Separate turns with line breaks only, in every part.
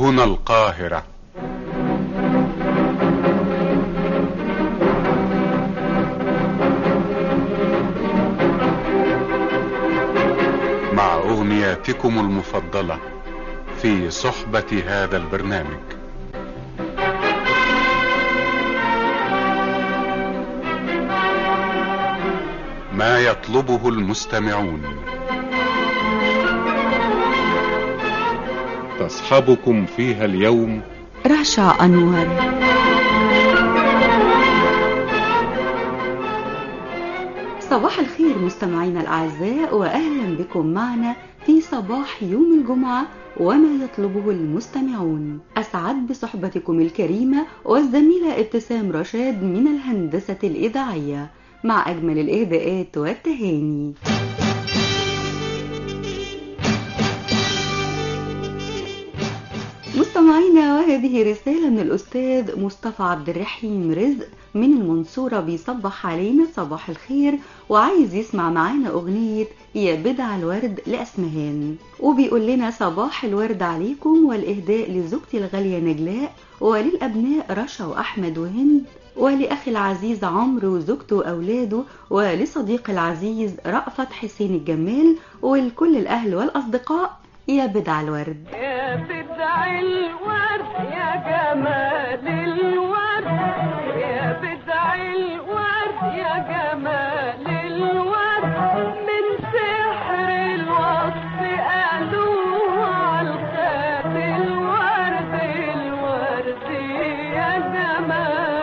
هنا القاهرة مع أغنياتكم المفضلة في صحبة هذا البرنامج ما يطلبه المستمعون تصحبكم فيها اليوم
رشا أنور صباح الخير مستمعينا الأعزاء وأهلا بكم معنا في صباح يوم الجمعة وما يطلبه المستمعون أسعد بصحبتكم الكريمة والزميلة ابتسام رشاد من الهندسة الإذاعية مع أجمل الإهداءات والتهاني مستمعينا وهذه رسالة من الأستاذ مصطفى عبد الرحيم رزق من المنصورة بيصبح علينا صباح الخير وعايز يسمع معانا أغنية يا بدع الورد لأسمهان وبيقول لنا صباح الورد عليكم والإهداء لزوجتي الغالية نجلاء وللأبناء رشا وأحمد وهند ولأخي العزيز عمرو وزوجته وأولاده ولصديق العزيز رأفت حسين الجمال ولكل الأهل والأصدقاء يا بدع الورد
يا بدع الورد يا جمال الورد يا بدع الورد يا جمال الورد من سحر الوصف قالوا عالخد الورد الورد يا جماله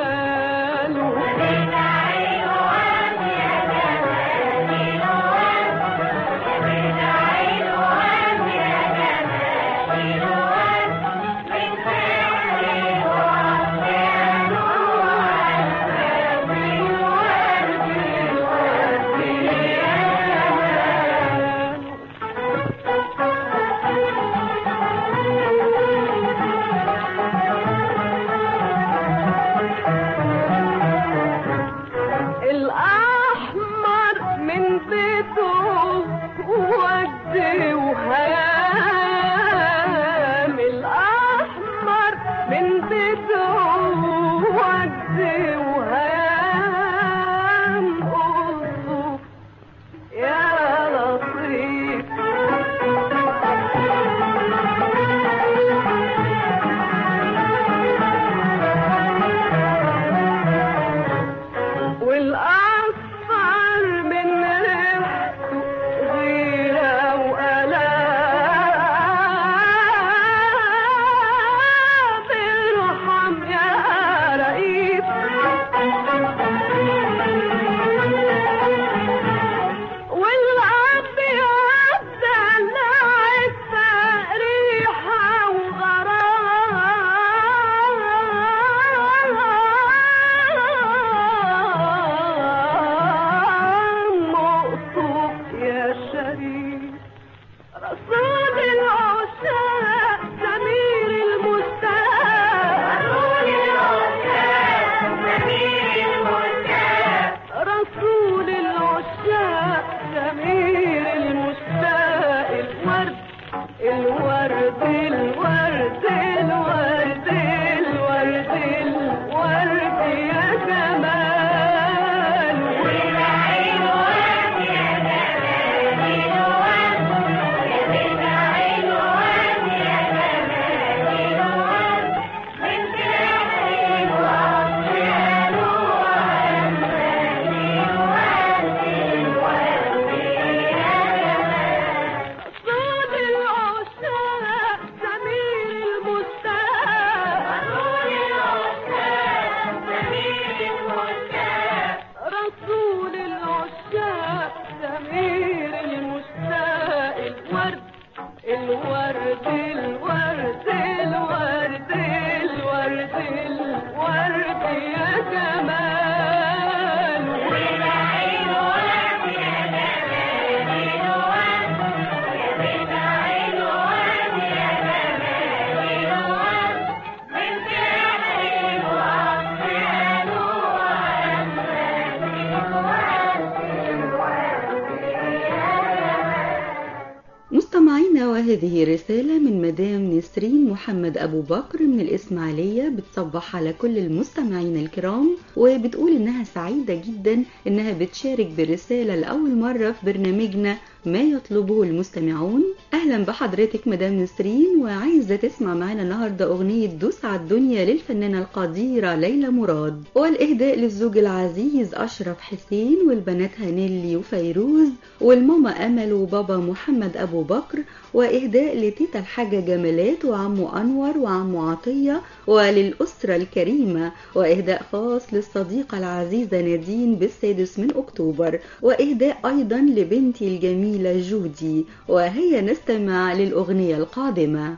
وهذه رسالة من مدام نسرين محمد أبو بكر من الإسماعيلية بتصبح على كل المستمعين الكرام وبتقول إنها سعيدة جدا إنها بتشارك برسالة لأول مرة في برنامجنا ما يطلبه المستمعون أهلا بحضرتك مدام نسرين وعايزة تسمع معنا النهاردة أغنية دوس على الدنيا للفنانة القديرة ليلى مراد والإهداء للزوج العزيز أشرف حسين والبنات هنيلي وفيروز والماما أمل وبابا محمد أبو بكر وإهداء لتيتا الحاجة جمالات وعمو أنور وعمو عطية وللأسرة الكريمة وإهداء خاص للصديقة العزيزة نادين بالسادس من أكتوبر وإهداء أيضا لبنتي الجميلة جودي وهيا نستمع للأغنية القادمة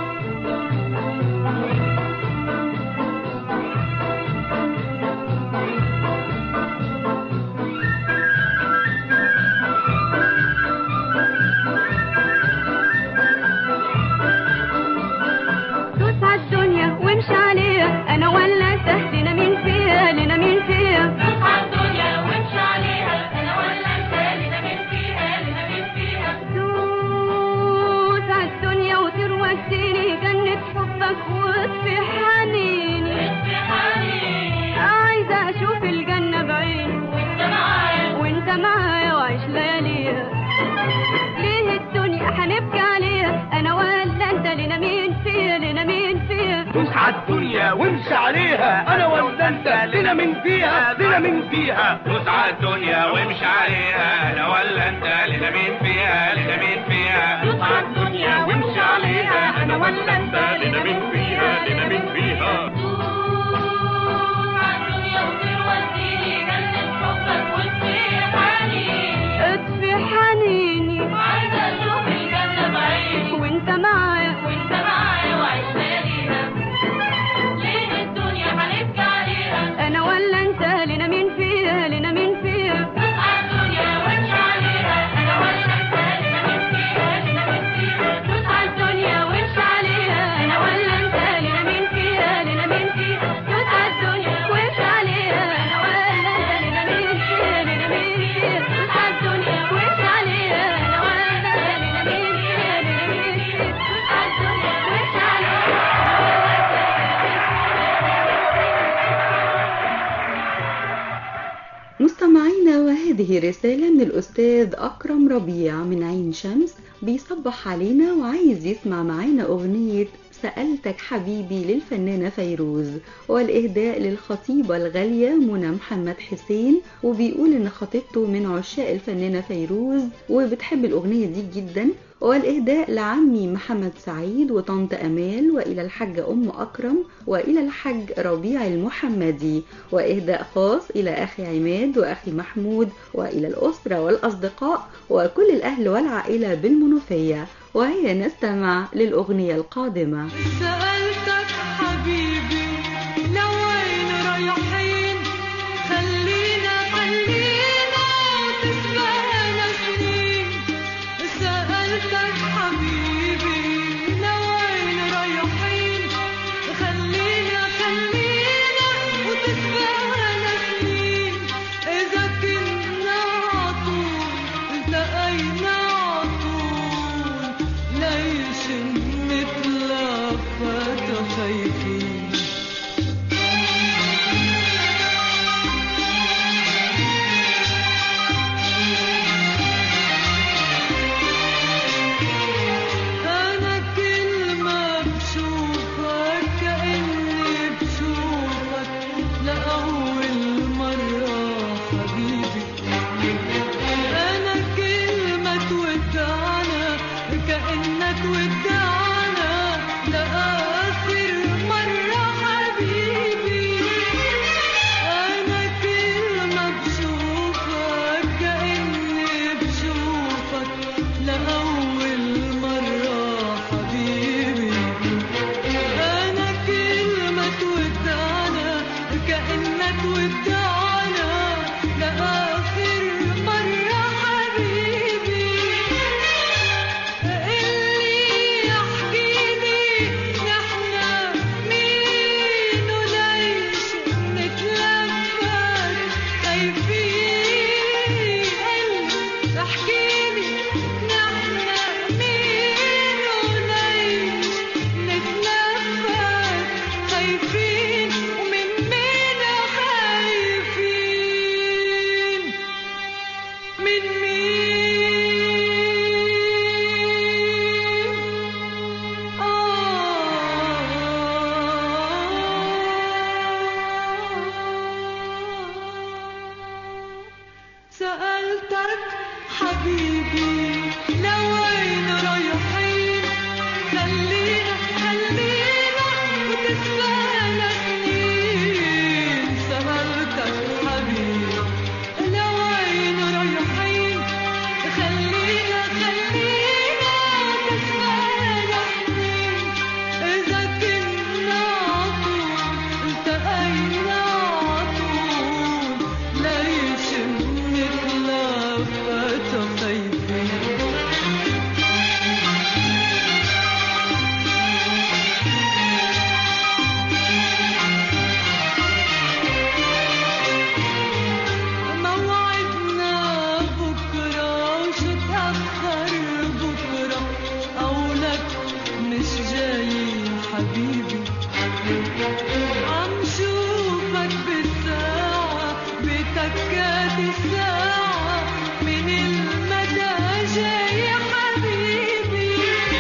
دوس عالدنيا وامشي عليها انا ولا انت لنا مين فيها لنا مين فيها دوس عالدنيا وامشي عليها انا ولا انت لنا مين فيها لنا مين فيها دوس عالدنيا وطير وديني جنة حبك واطفي حنيني اطفي حنيني عايزة اشوف الجنة بعيني وانت معايا وانت معايا وعيش لياليها ليه الدنيا هنبكي عليها انا ولا انت لنا مين فيها لنا مين فيها
دوس عالدنيا وامشي عليها انا ولا انت لنا من فيها لنا من فيها
دوس على الدنيا وامشي عليها انا ولا انت لنا مين فيها لنا مين فيها
دوس على الدنيا وامشي عليها انا ولا انت
لنا مين فيها لنا مين فيها
اطفي حنيني عايزة اشوف الجنة بعيني وانت معايا وانت معايا وعيش لياليها ليه الدنيا هنبكي عليها انا ولا انت لنا مين فيها لنا مين فيها الدنيا وامشي عليها انا ولا انت لنا مين فيها لنا مين فيها دوس على الدنيا وامشي عليها انا ولا انت لنا مين فيها لنا مين فيها دوس على الدنيا وامشي عليها انا ولا انت لنا مين فيها لنا مين فيها دوس على الدنيا وامشي عليها انا ولا انت لنا مين فيها لنا مين فيها دوس على الدنيا وامشي عليها
مستمعينا وهذه رسالة من الأستاذ أكرم ربيع من عين شمس بيصبح علينا وعايز يسمع معانا أغنية سألتك حبيبي للفنانة فيروز والإهداء للخطيبة الغالية منى محمد حسين وبيقول إن خطيبته من عشاق الفنانة فيروز وبتحب الأغنية دي جدا والإهداء لعمي محمد سعيد وطنط أمال وإلى الحاج أم أكرم وإلى الحاج ربيع المحمدي وإهداء خاص إلى أخي عماد وأخي محمود وإلى الأسرة والأصدقاء وكل الأهل والعائلة بالمنوفية وهيا نستمع للأغنية القادمة
سألتك حبيبي لو وين رايحين خلينا خلينا وتسبقنا سنين سألتك حبيبي لو وين رايحين خلينا خلينا وتسبقنا سنين إذا كنا عطول التقينا عطول ليش نتلفت خايفين حبيبي لو وين رايحين خلينا خلينا وتسبقنا سنين سهرتك حبيبي لو وين رايحين خلينا خلينا وتسبقنا سنين إذا كنا عطول التقينا عطول ليش نتلفت خايفين موعدنا بكرة وشو تأخر بكرة قولك مش جاي حبيبي عم شوفك بالساعة بتكات الساعة من المدى جاي حبيبي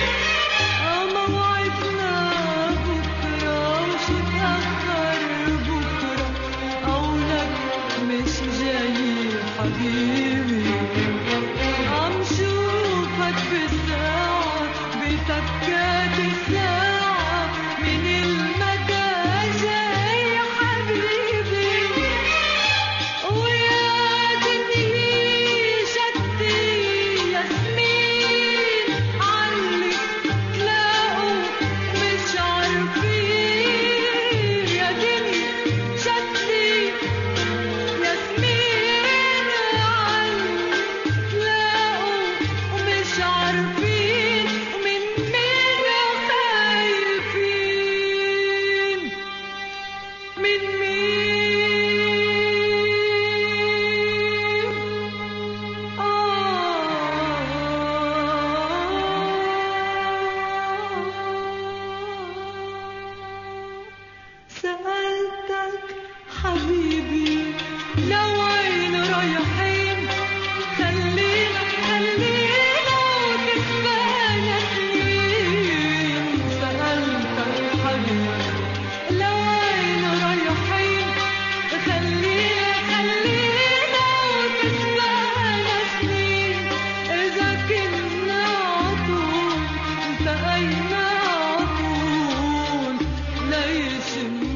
موعدنا بكرة وشو تأخر بكرة قولك مش جاي حبيبي عم شوفك بالساعة بتكات الساعة من المدى جاي حبيبي ويا دنيا شتي ياسمين علي تلاقوا مش عارفين يا دنيا شتي ياسمين علي تلاقوا ومش عارفين ومن مين خايفين من مين سألتك حبيبي لوين رايحين خلينا خلينا ونسبقنا سنين سألتك حبيبي لوين رايحين خلينا خلينا ونسبقنا سنين إذا كنا عطول التقينا عطول ليش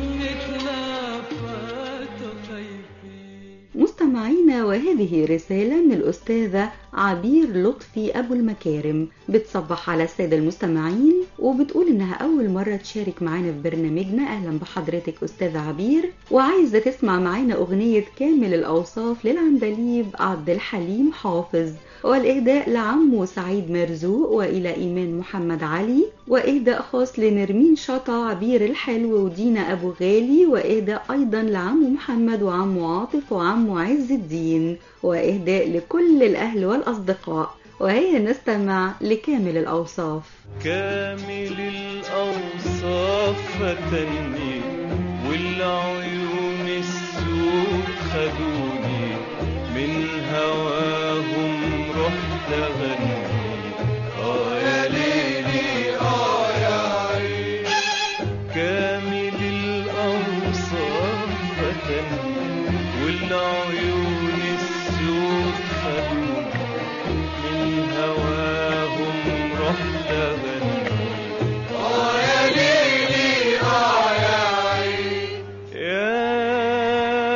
نتلفت خايفين
مستمعينا وهذه رسالة من الأستاذة عبير لطفي أبو المكارم بتصبح على السادة المستمعين وبتقول إنها أول مرة تشارك معانا في برنامجنا أهلا بحضرتك أستاذة عبير وعايزة تسمع معانا أغنية كامل الأوصاف للعندليب عبد الحليم حافظ والإهداء لعمه سعيد مرزوق وإلى إيمان محمد علي وإهداء خاص لنرمين شطا عبير الحلو ودينا أبو غالي وإهداء أيضا لعمه محمد وعمه عاطف وعمه عز الدين وإهداء لكل الأهل والأصدقاء وهيا نستمع لكامل الأوصاف
كامل الأوصاف فتني والعيون السود خدوني من هواهم رحت أغني آه يا ليلي آه يا عين كامل الأوصاف فتني والعيون السود خدوني من هواهم رحت أغني آه يا ليلي آه يا عين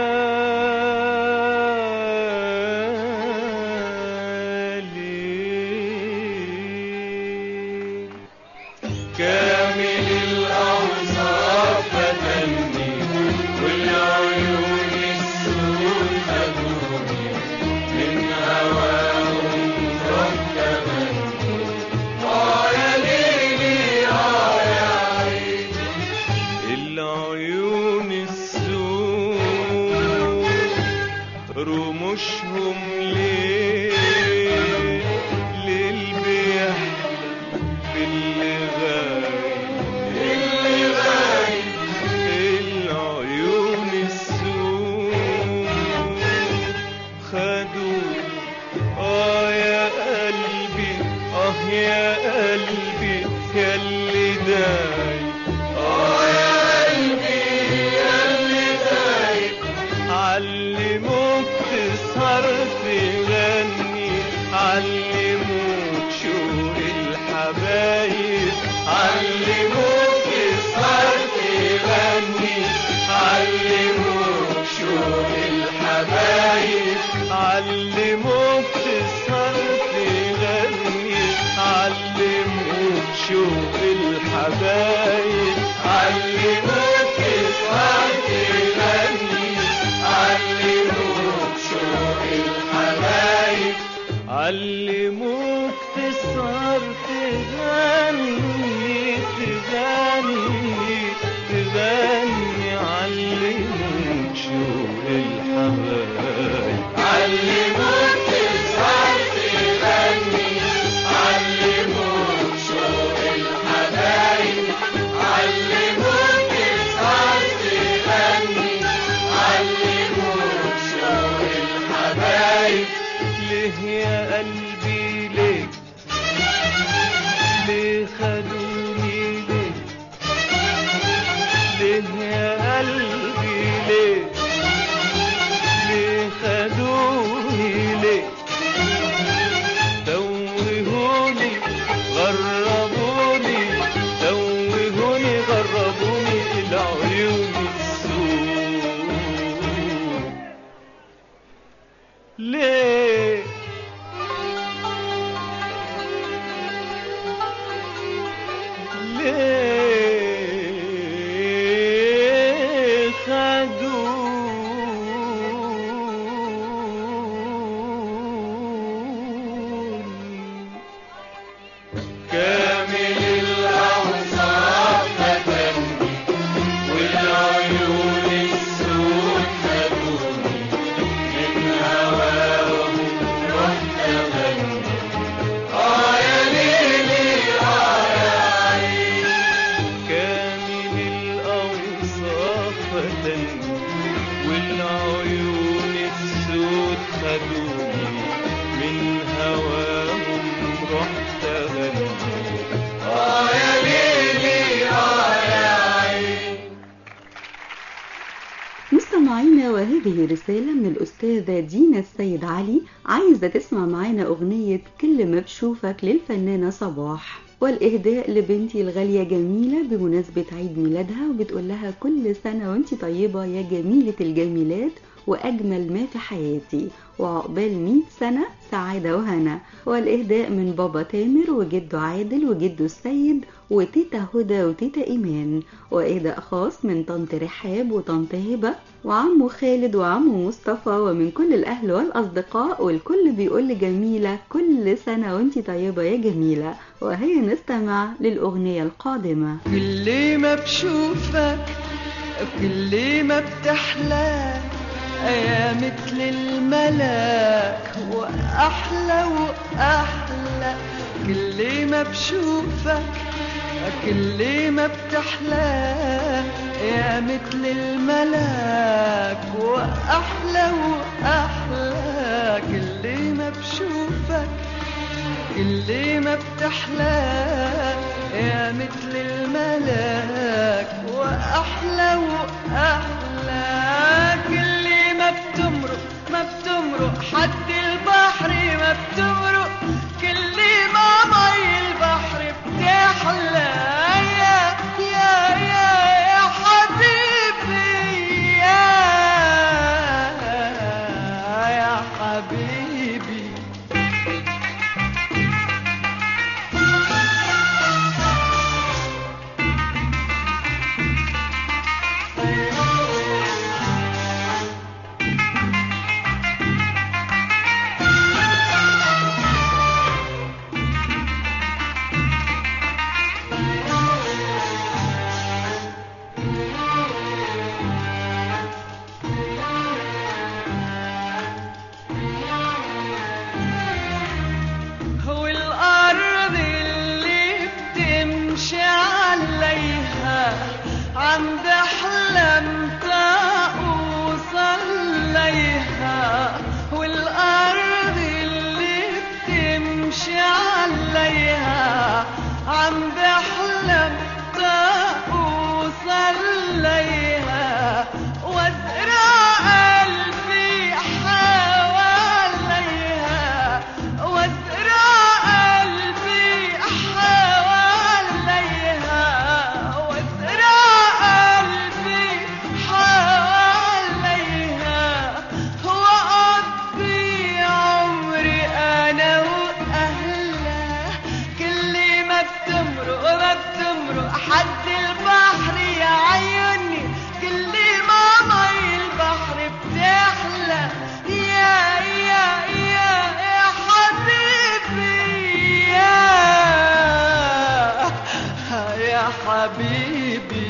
يا علموك تسهر تغني علموك شوق الحبايب علموك تسهر تغني علموك شوق الحبايب علموك تسهر تغني تغني تغني علموك شوق الحبايب علموك تسهر تغني علموك شوق الحبايب علموك تسهر تغني علموك شوق الحبايب ليه يا قلبي ليه ليه خدوني ليه ليه يا قلبي ليه ليه خدوني ليه توهوني غربوني توهوني غربوني العيون السود ليه ليه خدوني كامل الأوصاف فتني والعيون السود خدوني من هواهم رحت أغني آه يا ليلي آه يا عين كامل الأوصاف فتني والعيون السود خدوني من هواهم رحت أغني آه يا ليلي آه يا عين
مستمعينا وهذه رسالة من الأستاذة دينا السيد علي عايزة تسمع معانا أغنية كل ما بشوفك للفنانة صباح والإهداء لبنتي الغالية جميلة بمناسبة عيد ميلادها وبتقول لها كل سنة وانت طيبة يا جميلة الجميلات وأجمل ما في حياتي وعقبال 100 سنة سعادة وهنا والإهداء من بابا تامر وجده عادل وجده السيد وتيتا هدى وتيتا إيمان وإهداء خاص من طنط رحاب وطنط هبة وعمه خالد وعمه مصطفى ومن كل الأهل والأصدقاء والكل بيقول لجميلة كل سنة وانت طيبة يا جميلة وهيا نستمع للأغنية القادمة
كل ما بشوفك كل ما بتحلى يا مثل الملاك وأحلى وأحلى كل ما بشوفك كل ما بتحلى يا مثل الملاك وأحلى وأحلى كل ما بشوفك كل ما بتحلى يا مثل الملاك وأحلى وأحلى كل ما بتمرق ما بتمرق حد البحر ما بتمرق كل ما مي البحر بتحلى يا يا يا يا حبيبي يا يا حبيبي والأرض اللي بتمشي عليها عم بحلم أوصل ليها والأرض اللي بتمشي عليها عم بحلم أوصل ليها وازرع قلبي حواليها وازرع قلبي حواليها وازرع حبيبي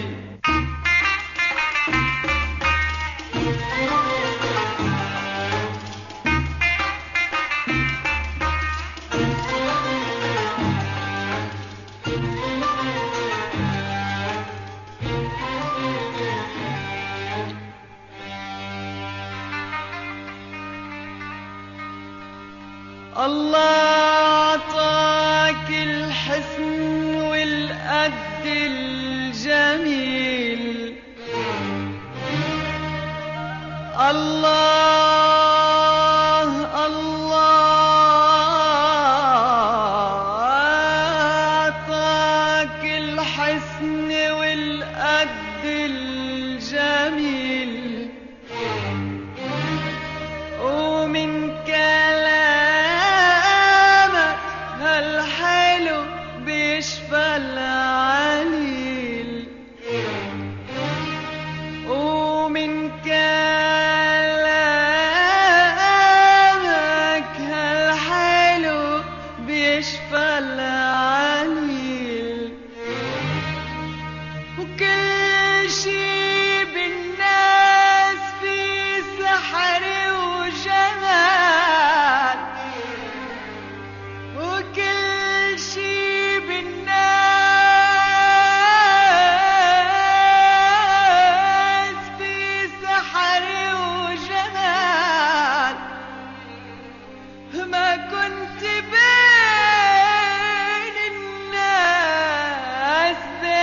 الله عطاك الحسن والقد الجميل الله الله عطاك الحسن والقد الجميل ومن كلامك هالحلو بيشفى العليل ومن كلامك هالحلو بيشفى العليل وكل شي بالناس في سحر وجمال وكل شي بالناس في سحر وجمال ما كنت بين الناس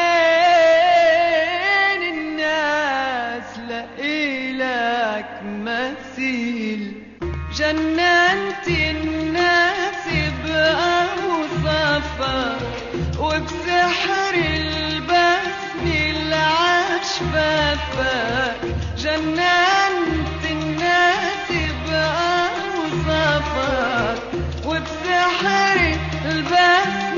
بين الناس لإلك مثيل جننت الناس بأوصافك وبسحر البسم العشفافك جننت الناس بأوصافك وبسحر البسم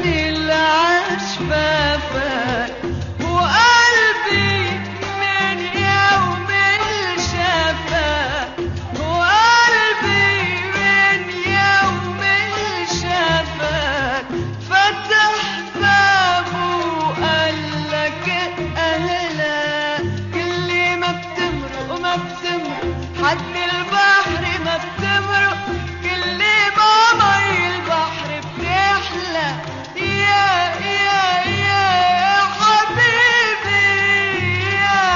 العشفافك وقلبي من يوم شافك وقلبي من يوم شافك فتح بابه وقال لك أهلا كل ما بتمرق ما بتمرق حد البحر ما بتمرق كل ما مي البحر بتحلى يا يا يا حبيبي يا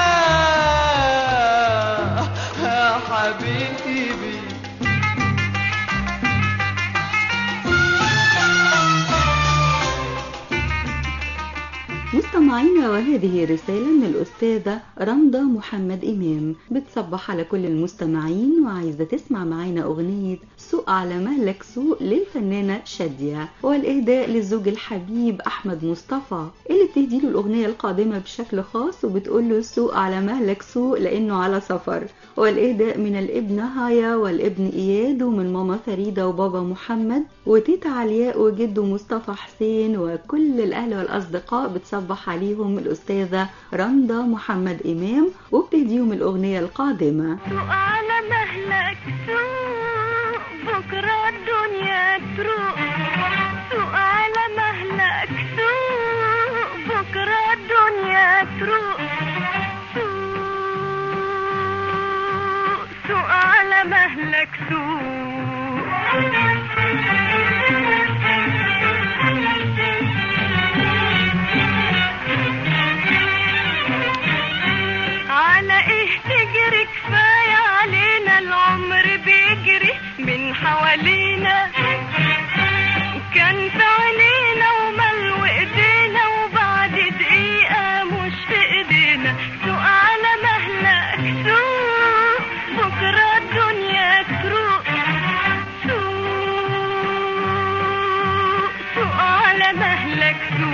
يا حبيبي
مستمعينا وهذه رسالة من الأستاذة رندا محمد إمام بتصبح على كل المستمعين وعايزة تسمع معانا أغنية سوق على مهلك سوق للفنانة شادية والإهداء للزوج الحبيب أحمد مصطفى اللي بتهدي له الأغنية القادمة بشكل خاص وبتقول له سوق على مهلك سوق لأنه على سفر والإهداء من الابن هايا والابن إياد ومن ماما فريدة وبابا محمد وتيتا علياء وجده مصطفى حسين وكل الأهل والأصدقاء بتصبح عليهم الأستاذة رندا محمد إمام وبتهديهم الأغنية القادمة
سوق على مهلك سوق بكرة الدنيا تروق سوق على مهلك سوق بكرة الدنيا تروق سوق سوق على مهلك سوق على ايه تجري كفاية علينا العمر بيجري من حوالينا كان في عينينا وملو ايدينا وبعد دقيقة مش في ايدينا سوق على مهلك سوق بكرة الدنيا تروق سوق سوق على مهلك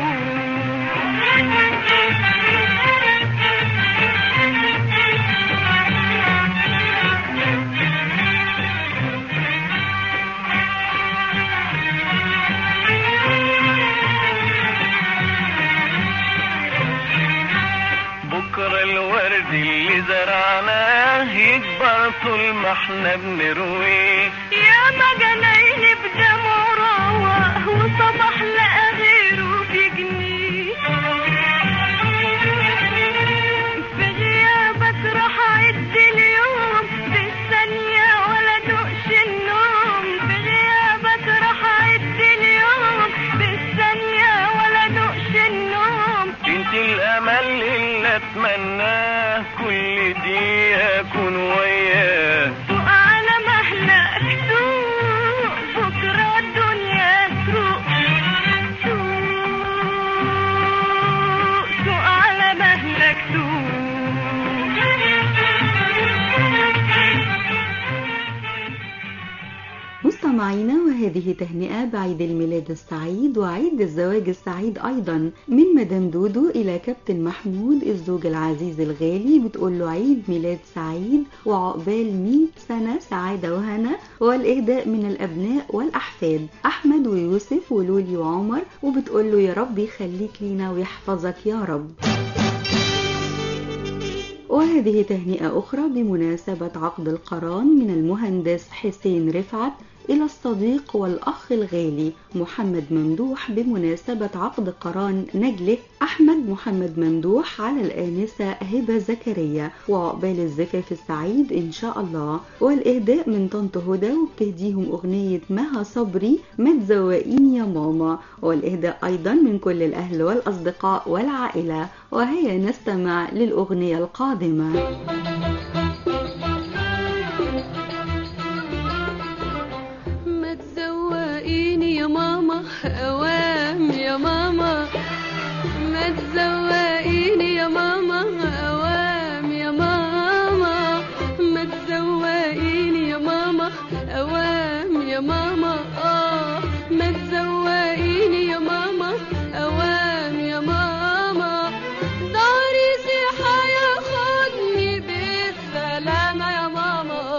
بكرة الورد اللي زرعناه يكبر طول ما احنا بنرويه
يا ما جناين بدمه رواه وصبح لقى غيره بيجنيه
الامل اللي اتمناه كل دي اكون وياه
سوق على مهلك سوق بكرة الدنيا تروق سوق سوق على مهلك سوق
مستمعينا وهذه تهنئة بعيد الميلاد السعيد وعيد الزواج السعيد أيضا من مدام دودو إلى كابتن محمود الزوج العزيز الغالي بتقول له عيد ميلاد سعيد وعقبال 100 سنة سعادة وهنا والإهداء من الأبناء والأحفاد أحمد ويوسف ولولي وعمر وبتقول له يا رب يخليك لينا ويحفظك يا رب وهذه تهنئة أخرى بمناسبة عقد القران من المهندس حسين رفعت إلى الصديق والأخ الغالي محمد ممدوح بمناسبة عقد قران نجله أحمد محمد ممدوح على الآنسة هبة زكريا وعقبال الزفاف السعيد إن شاء الله والإهداء من طنط هدى وبتهديهم أغنية مها صبري ما تزوقيني يا ماما والإهداء أيضا من كل الأهل والأصدقاء والعائلة وهيا نستمع للأغنية القادمة
ما تزوقيني يا ماما اوام يا ماما ما تزوقيني يا ماما اوام يا ماما ما تزوقيني يا ماما اوام يا ماما اه ما تزوقيني يا ماما اوام يا ماما داري سيحة ياخدني بالسلامة يا ماما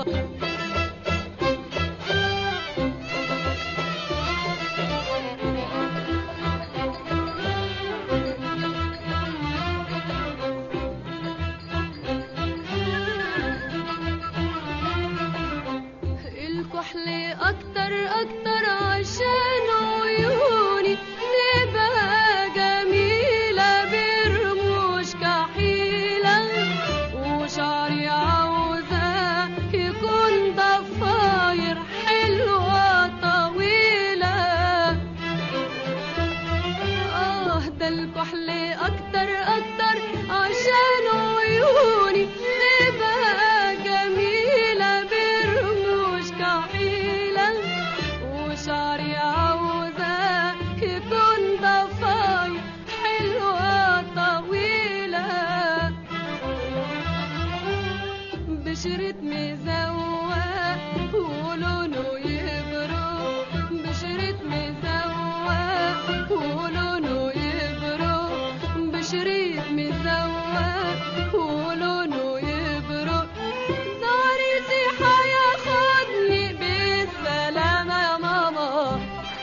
الكحل اكتر اكتر عشان عيوني تبقى جميلة برموش كحيلة وشعري عاوزة يكون ضفاير حلوة طويلة اه ده الكحل اكتر اكتر عشان عيوني تبقى جميلة برموش كحيلة وشعري عاوزة يكون ضفاير حلوة طويلة بشرة مزوق ولونه يبرق بشرة مزوق ولونه يبرق بشرة مزوق ولونه يبرق ناري سيحة ياخدني بالسلامة يا ماما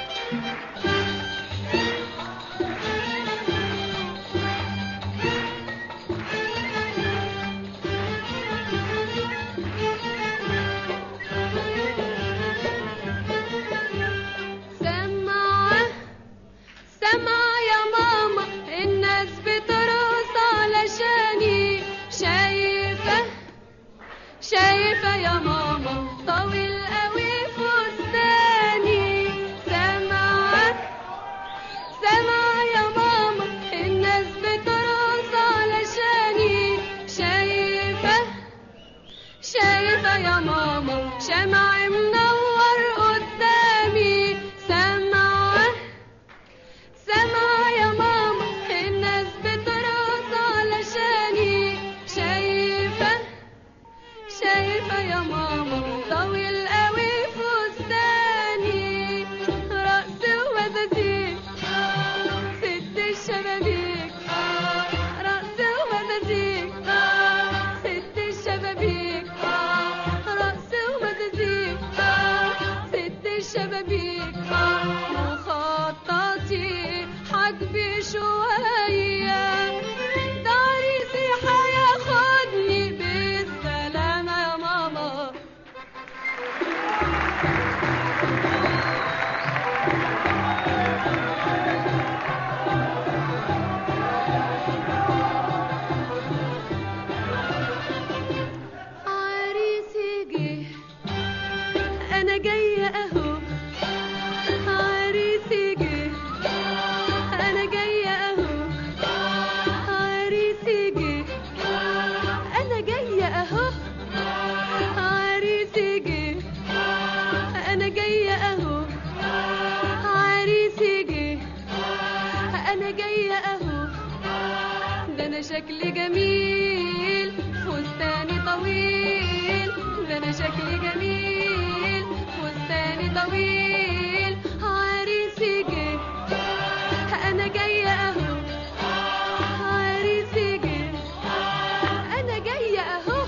سمعة سمعة يا ماما الناس بترقص علشاني شايفة شايفة يا ماما طويل قوي فستاني سمعة سمعة يا ماما الناس بترقص علشاني شايفة شايفة يا ماما شمع منور قدامي سمعة سمعة يا ماما الناس بترقص علشاني شايفة شايفة يا ماما طويل قوي فستاني رقص ومزازيك ست الشبابيك رقص ومزازيك ست الشبابيك رقص ومزازيك شكلي جميل فستاني طويل ده انا شكلي جميل فستاني طويل عريسي جه انا جايه اهو عريسي جه انا جايه اهو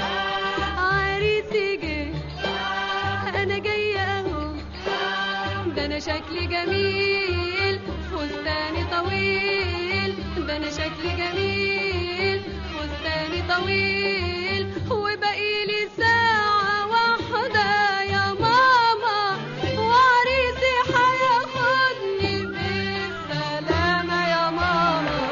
عريسي جه انا جايه اهو ده انا شكلي جميل فستاني طويل ده انا شكلي جميل فستاني طويل وبقي لي ساعة واحدة يا ماما وعريسي هياخدني بالسلامة يا ماما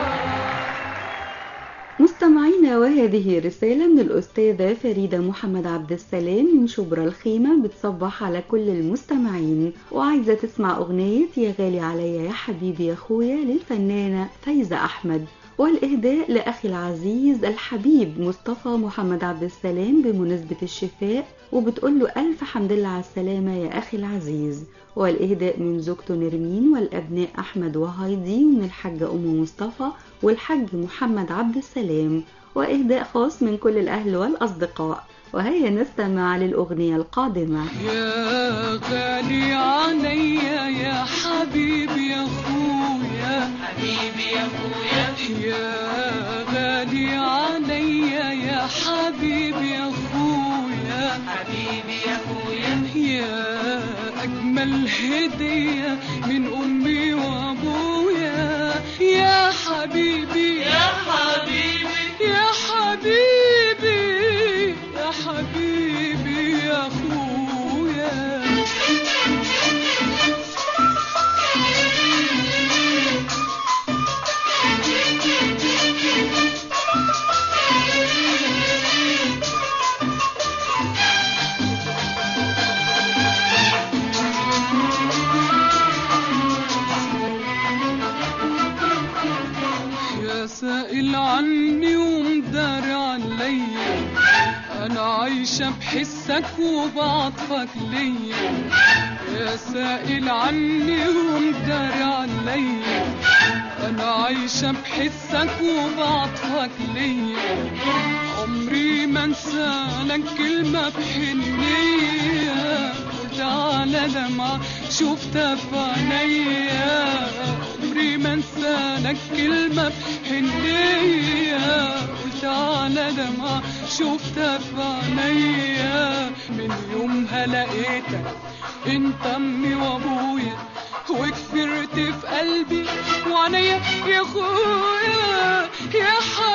مستمعينا وهذه رسالة من الأستاذة فريدة محمد عبد السلام من شبرا الخيمة بتصبح على كل المستمعين وعايزة تسمع أغنية يا غالي عليا يا حبيبي يا أخويا للفنانة فايزة أحمد والإهداء لأخي العزيز الحبيب مصطفى محمد عبد السلام بمناسبة الشفاء وبتقول له ألف حمد لله على السلامة يا أخي العزيز والإهداء من زوجته نرمين والأبناء أحمد وهايدي ومن الحاجة أم مصطفى والحاج محمد عبد السلام وإهداء خاص من كل الأهل والأصدقاء وهيا نستمع للأغنية القادمة
يا غالي عليا يا حبيبي يا اخويا حبيبي يا اخويا يا غالي عليا يا حبيبي يا اخويا حبيبي يا اخويا يا اجمل هديه من امي وابويا يا حبيبي يا حبيبي يا حبيبي يا حبيبي يا اخويا يا سائل عني ومدار عليا انا عايشة بحسك وبعطفك ليا يا سائل عني ومدار عليا انا عايشة بحسك وبعطفك ليا عمري ما انسى لك كلمة بحنية قلت على دمعة شفتها في عينيا عمري ما انسى لك كلمة بحنية قلت على دمعة شفتها في عينيا من يومها لقيتك انت امي وابويا وكبرت في قلبي وعينيا يا اخويا يا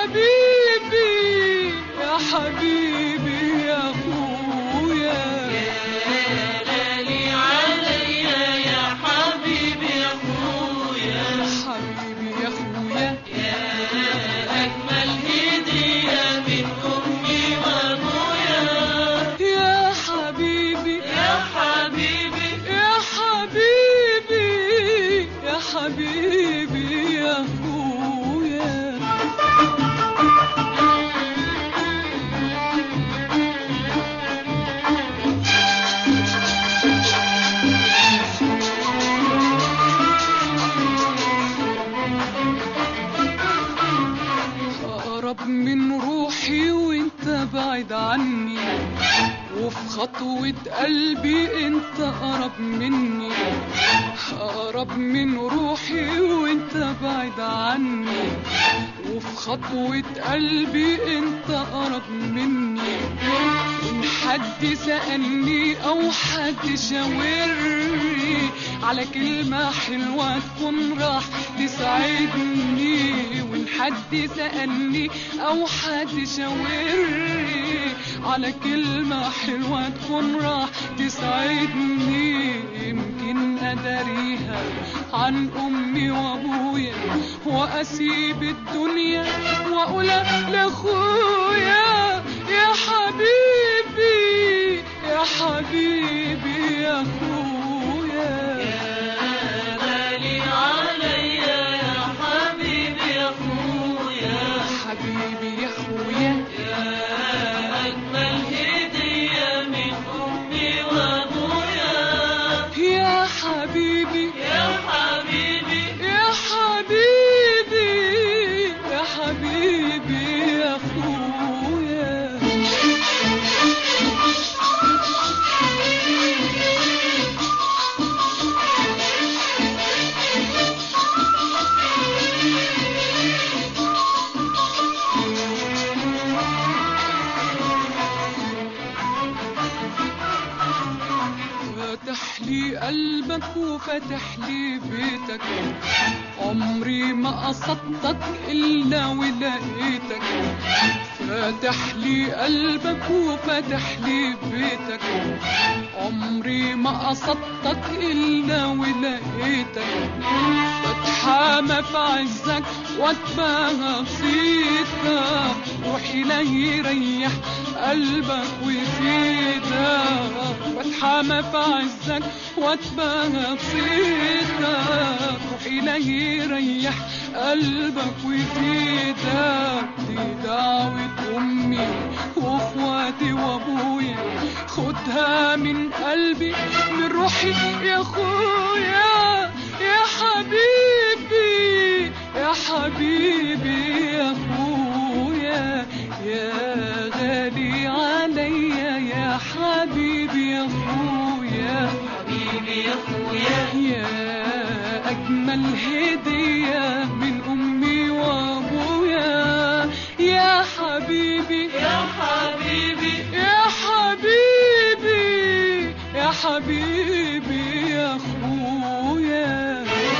حبيبي يا حبيبي يا اخويا يا غالي عليا يا حبيبي يا اخويا حبيبي يا اخويا يا اجمل هديه من امي وابويا يا حبيبي يا حبيبي يا حبيبي يا حبيبي يا اخويا أقرب من روحي وانت بعيد عني وفي خطوة قلبي انت أقرب مني أقرب من روحي وانت بعيد عني وفي خطوة قلبي انت أقرب مني إن حد سألني أو حد شاورني على كلمة حلوة تكون راح تسعدني وإن حد سألني أو حد شاورني على كلمة حلوة تكون راح تسعدني يمكن أداريها عن أمي وأبويا وأسيب الدنيا وأقول لأخويا يا حبيبي يا حبيبي يا أخويا يا غالي عليا يا حبيبي يا أخويا حبيبي يا أخويا يا أجمل هدية من أمي وأبويا يا حبيبي يا حبيبي يا حبيبي يا حبيبي قلبك وفتح لي بيتك عمري ما قصدتك إلا ولقيتك فاتح لي قلبك وفتح لي بيتك عمري ما قصدتك إلا ولقيتك بتحامى في عزك واتباهى بصيتك روحي لا يريح قلبك ويفيدك بتحامى في عزك واتباهى بصيتك روحي لا يريح قلبك ويفيدك دي دعوة أمي وأخواتي وأبويا خدها من قلبي من روحي يا أخويا يا حبيبي يا حبيبي يا أخويا يا غالي عليا يا حبيبي يا أخويا حبيبي يا أخويا يا أجمل هدية من أمي وأبويا يا حبيبي يا حبيبي يا حبيبي يا حبيبي يا أخويا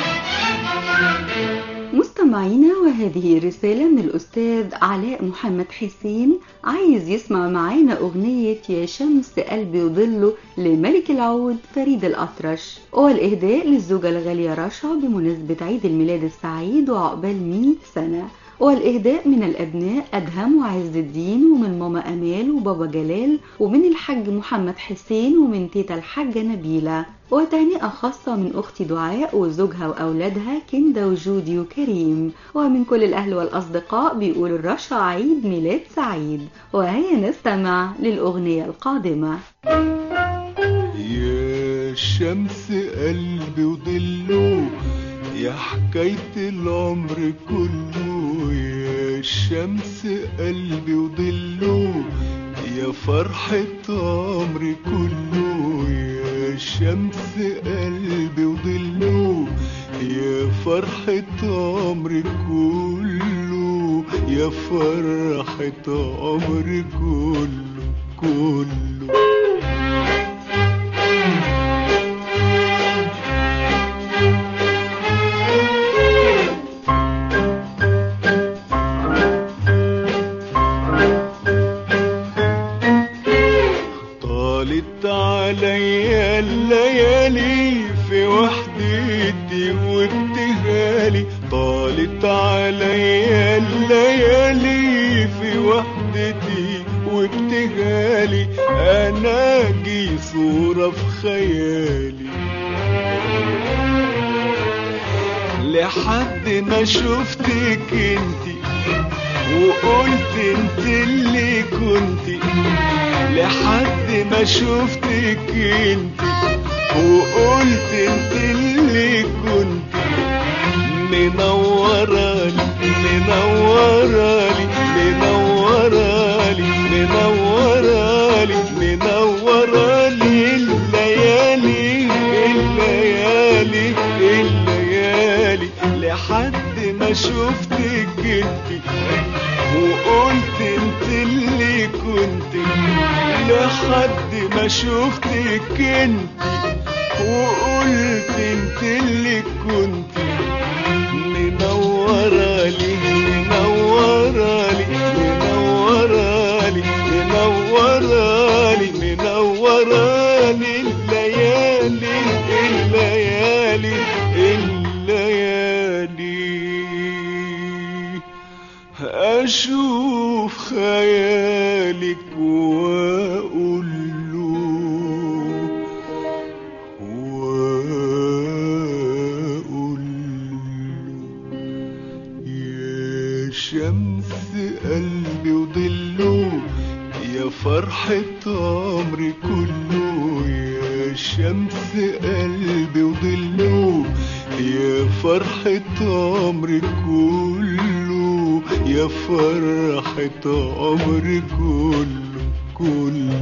مستمعينا وهذه رسالة من الأستاذ علاء محمد حسين عايز يسمع معانا أغنية يا شمس قلبي وظله لملك العود فريد الأطرش والإهداء للزوجة الغالية رشا بمناسبة عيد الميلاد السعيد وعقبال 100 سنة والإهداء من الأبناء أدهم وعز الدين ومن ماما أمال وبابا جلال ومن الحاج محمد حسين ومن تيتا الحاجة نبيلة وتهنئة خاصة من أختي دعاء وزوجها وأولادها كندا وجودي وكريم ومن كل الأهل والأصدقاء بيقولوا الرشا عيد ميلاد سعيد وهيا نستمع للأغنية القادمة
يا شمس قلبي وضله يا حكاية العمر كله يا شمس قلبي وضله يا فرحة عمري كله يا شمس قلبي وضله يا فرحة عمري كله يا فرحة عمري كله كله طالت عليا الليالي في وحدتي وابتهالي طالت عليا الليالي في وحدتي وابتهالي انا جي صورة في خيالي لحد ما شفتك انتي وقلت انت اللي كنتي لحد ما شفتك انت وقلت انت اللي كنت منورالي منورالي منورالي منورالي منورالي الليالي الليالي الليالي لحد ما شفتك انت وقلت انت اللي كنت لحد ما شفتك انت وقلت انت اللي كنت منورالي منورالي منورالي منورالي منورالي الليالي الليالي الليالي أشوف خيالك وأقول له وأقول له يا شمس قلبي وضله يا فرحة عمري كله يا شمس قلبي وضله يا فرحة عمري كله يا فرحة عمري كله كله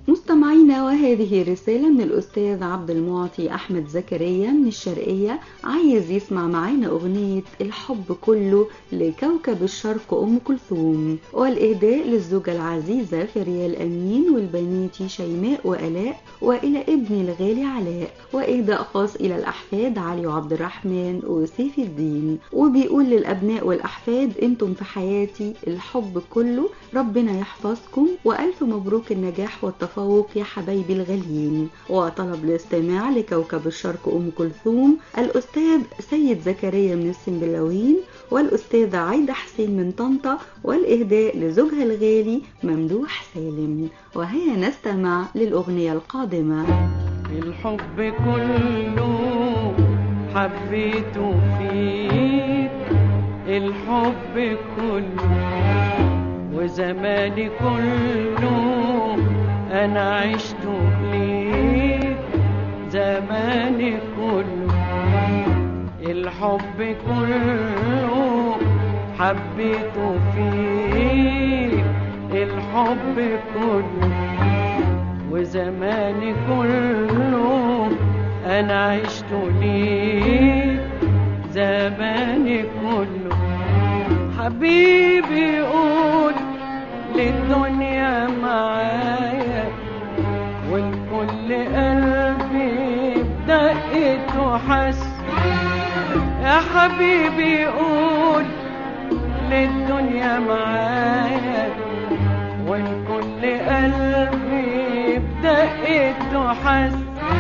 مستمعينا وهذه رسالة من الأستاذ عبد المعطي أحمد زكريا من الشرقية عايز يسمع معانا أغنية الحب كله لكوكب الشرق أم كلثوم والإهداء للزوجة العزيزة فريال أمين والبنات شيماء وألاء وإلى ابني الغالي علاء وإهداء خاص إلى الأحفاد علي وعبد الرحمن وسيف الدين وبيقول للأبناء والأحفاد أنتم في حياتي الحب كله ربنا يحفظكم وألف مبروك النجاح والتفوق يا حبايبي الغاليين وطلب الاستماع لكوكب الشرق أم كلثوم الأستاذ سيد زكريا من السنبلاوين والأستاذة عايدة حسين من طنطا والإهداء لزوجها الغالي ممدوح سالم وهيا نستمع للأغنية القادمة
الحب كله حبيته فيك الحب كله وزماني كله انا عشته ليك زماني كله الحب كله حبيته فيك الحب كله وزماني كله انا عشت ليك زماني كله حبيبي قول للدنيا معايا والكل قلبي بدقته حس يا حبيبي قول للدنيا معايا والكل قلبي بدقته حس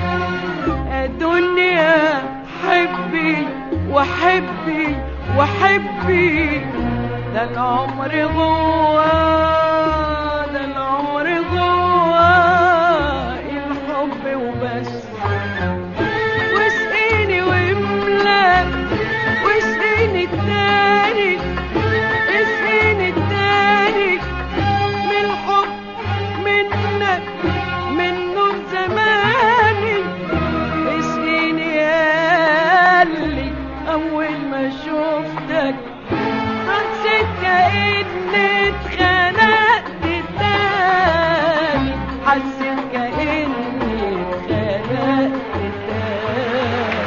الدنيا حبي وحبي وحبي ده العمر جوا ده العمر جوا الحب وبس واسقيني واملا واسقيني التاني اسقيني التاني من الحب منك منه زماني اسقيني ياللي اول ما شفتك حسيت كأني اتخنقت تاني حسيت كأني اتخنقت تاني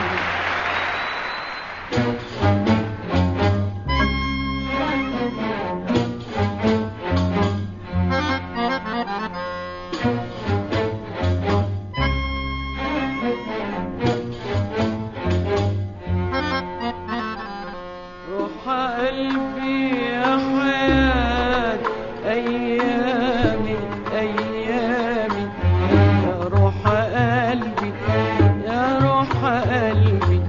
روح قلبي يا حياة أيامي أيامي يا روح قلبي يا روح قلبي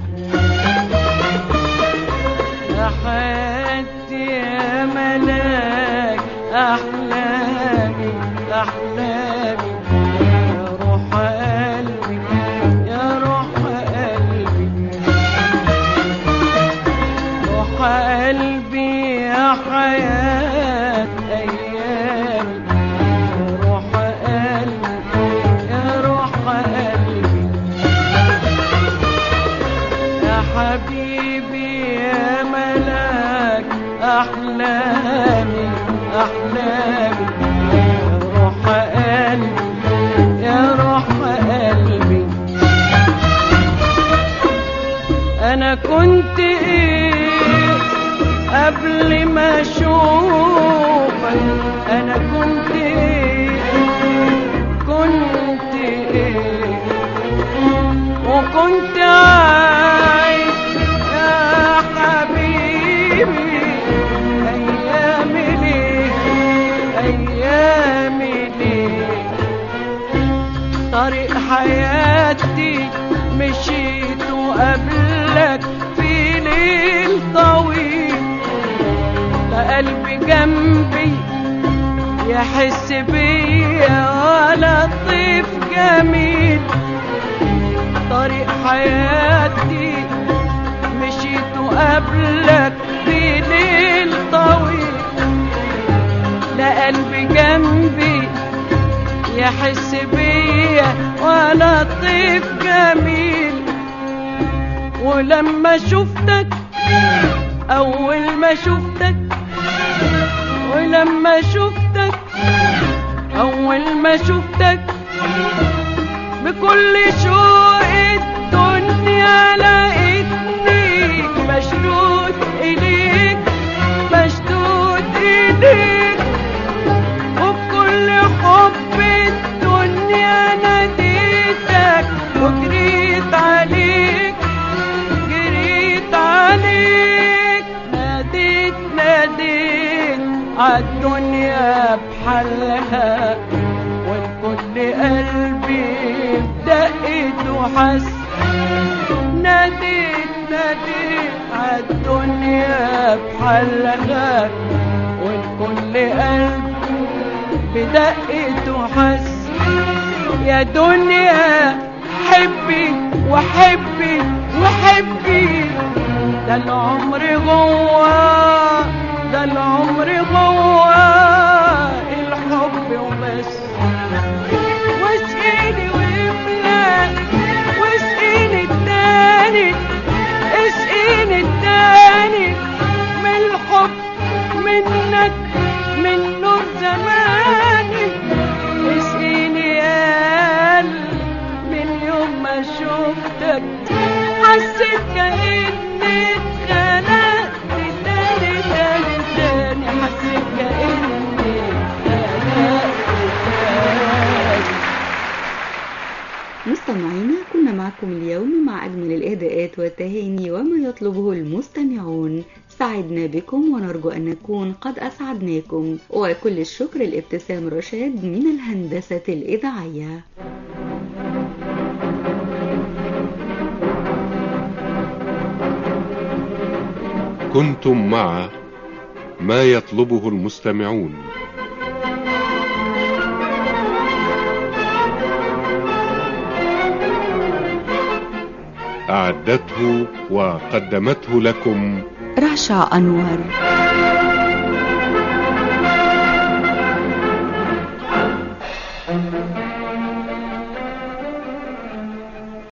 يا حياتي يا ملاك أحلامي أحلامي يا روح قلبي يا روح قلبي روح قلبي يا حياة أيامي يا روح قلبي يا روح قلبي يا حبيبي يا ملاك أحلامي أحلامي يا روح قلبي يا روح قلبي انا كنت ايه قبل ما اشوفك انا كنت ايه كنت ايه وكنت عايش يا حبيبي ايامي ليه ايامي ليه طريق حياتي مشيت وقبلك في ليل طويل لا قلبي جنبي يحس بيا ولا طيف جميل طريق حياتي مشيت وقبلك في ليل طويل لا قلبي جنبي يحس بيا ولا طيف جميل ولما شفتك اول ما شفتك ولما شفتك اول ما شفتك بكل شوق الدنيا لقيتني مشدود إليك مشدود إليك وبكل حب الدنيا ناديتك وجريت عليك جريت عليك ناديت ناديت عالدنيا بحلها والكل قلبي بدقت وحس ناديت ناديت عالدنيا بحلها والكل قلبي بدقت وحس يا دنيا حبي وحبي وحبي ده العمر جوا ده العمر جوا الحب وبس واسقيني واملا واسقيني التاني اسقيني التاني من الحب منك من نور زماني اسقيني يا قلب من يوم ما شفتك حسيت كأني اتخنقت تاني تاني تاني حسيت كأني اتخنقت تاني
مستمعينا كنا معكم اليوم مع أجمل الإهداءات والتهاني وما يطلبه المستمعون سعدنا بكم ونرجو أن نكون قد أسعدناكم وكل الشكر لابتسام رشاد من الهندسة الإذاعية
كنتم مع ما يطلبه المستمعون أعدته وقدمته لكم
رشا أنور